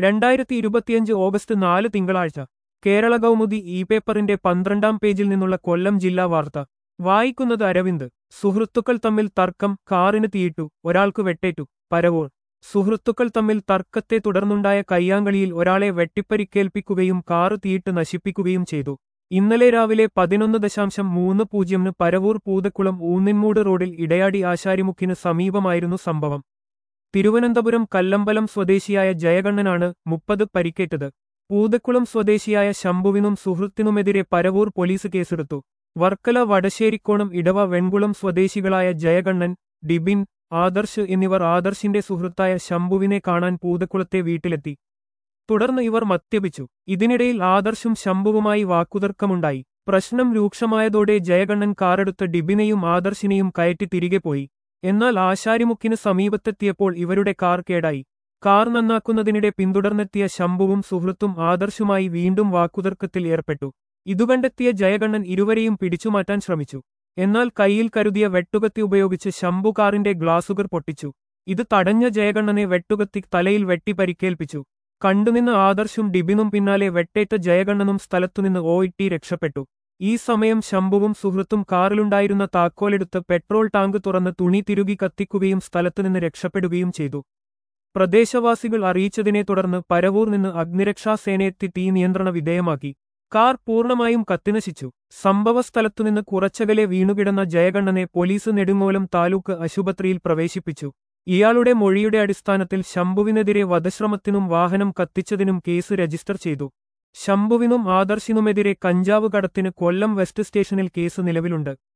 രണ്ടായിരത്തി ഇരുപത്തിയഞ്ച് ഓഗസ്റ്റ് നാല് തിങ്കളാഴ്ച കേരള കൗമുദി ഇ പേപ്പറിന്റെ പന്ത്രണ്ടാം പേജിൽ നിന്നുള്ള കൊല്ലം ജില്ലാ വാർത്ത വായിക്കുന്നത് അരവിന്ദ് സുഹൃത്തുക്കൾ തമ്മിൽ തർക്കം കാറിന് തീയിട്ടു ഒരാൾക്ക് വെട്ടേറ്റു പരവൂർ സുഹൃത്തുക്കൾ തമ്മിൽ തർക്കത്തെ തുടർന്നുണ്ടായ കയ്യാങ്കളിയിൽ ഒരാളെ വെട്ടിപ്പരിക്കേൽപ്പിക്കുകയും കാറ് തീയിട്ട് നശിപ്പിക്കുകയും ചെയ്തു ഇന്നലെ രാവിലെ പതിനൊന്ന് ദശാംശം മൂന്ന് പൂജ്യമിന് പരവൂർ പൂതക്കുളം ഊന്നിൻമൂട് റോഡിൽ ഇടയാടി ആശാരിമുക്കിന് സമീപമായിരുന്നു സംഭവം തിരുവനന്തപുരം കല്ലമ്പലം സ്വദേശിയായ ജയകണ്ണനാണ് മുപ്പത് പരിക്കേറ്റത് പൂതക്കുളം സ്വദേശിയായ ശംഭുവിനും സുഹൃത്തിനുമെതിരെ പരവൂർ പോലീസ് കേസെടുത്തു വർക്കല വടശ്ശേരിക്കോണം ഇടവ വെൺകുളം സ്വദേശികളായ ജയകണ്ണൻ ഡിബിൻ ആദർശ് എന്നിവർ ആദർശിന്റെ സുഹൃത്തായ ശംഭുവിനെ കാണാൻ പൂതക്കുളത്തെ വീട്ടിലെത്തി തുടർന്ന് ഇവർ മദ്യപിച്ചു ഇതിനിടയിൽ ആദർശും ശംഭുവുമായി വാക്കുതർക്കമുണ്ടായി പ്രശ്നം രൂക്ഷമായതോടെ ജയകണ്ണൻ കാറെടുത്ത് ഡിബിനെയും ആദർശിനെയും കയറ്റി തിരികെ പോയി എന്നാൽ ആശാരിമുക്കിന് സമീപത്തെത്തിയപ്പോൾ ഇവരുടെ കാർ കേടായി കാർ നന്നാക്കുന്നതിനിടെ പിന്തുടർന്നെത്തിയ ശംഭുവും സുഹൃത്തും ആദർശുമായി വീണ്ടും വാക്കുതർക്കത്തിൽ ഏർപ്പെട്ടു ഇതുകണ്ടെത്തിയ ജയകണ്ണൻ ഇരുവരെയും പിടിച്ചുമാറ്റാൻ ശ്രമിച്ചു എന്നാൽ കയ്യിൽ കരുതിയ വെട്ടുകത്തി ഉപയോഗിച്ച് ശംഭു കാറിന്റെ ഗ്ലാസുകൾ പൊട്ടിച്ചു ഇത് തടഞ്ഞ ജയകണ്ണനെ വെട്ടുകത്തി തലയിൽ വെട്ടി പരിക്കേൽപ്പിച്ചു കണ്ടുനിന്ന ആദർശും ഡിബിനും പിന്നാലെ വെട്ടേറ്റ ജയകണ്ണനും സ്ഥലത്തുനിന്ന് ഓയിട്ടി രക്ഷപ്പെട്ടു ഈ സമയം ശംഭുവും സുഹൃത്തും കാറിലുണ്ടായിരുന്ന താക്കോലെടുത്ത് പെട്രോൾ ടാങ്ക് തുറന്ന് തുണി തിരുകി കത്തിക്കുകയും സ്ഥലത്തുനിന്ന് രക്ഷപ്പെടുകയും ചെയ്തു പ്രദേശവാസികൾ അറിയിച്ചതിനെ തുടർന്ന് പരവൂർ നിന്ന് അഗ്നിരക്ഷാസേനയെത്തി തീ നിയന്ത്രണ വിധേയമാക്കി കാർ പൂർണ്ണമായും കത്തിനശിച്ചു സംഭവസ്ഥലത്തുനിന്ന് കുറച്ചകലെ വീണുകിടന്ന ജയകണ്ണനെ പോലീസ് നെടുങ്ങോലം താലൂക്ക് ആശുപത്രിയിൽ പ്രവേശിപ്പിച്ചു ഇയാളുടെ മൊഴിയുടെ അടിസ്ഥാനത്തിൽ ശംഭുവിനെതിരെ വധശ്രമത്തിനും വാഹനം കത്തിച്ചതിനും കേസ് രജിസ്റ്റർ ചെയ്തു ശംഭുവിനും ആദർശിനുമെതിരെ കഞ്ചാവ് കടത്തിന് കൊല്ലം വെസ്റ്റ് സ്റ്റേഷനിൽ കേസ് നിലവിലുണ്ട്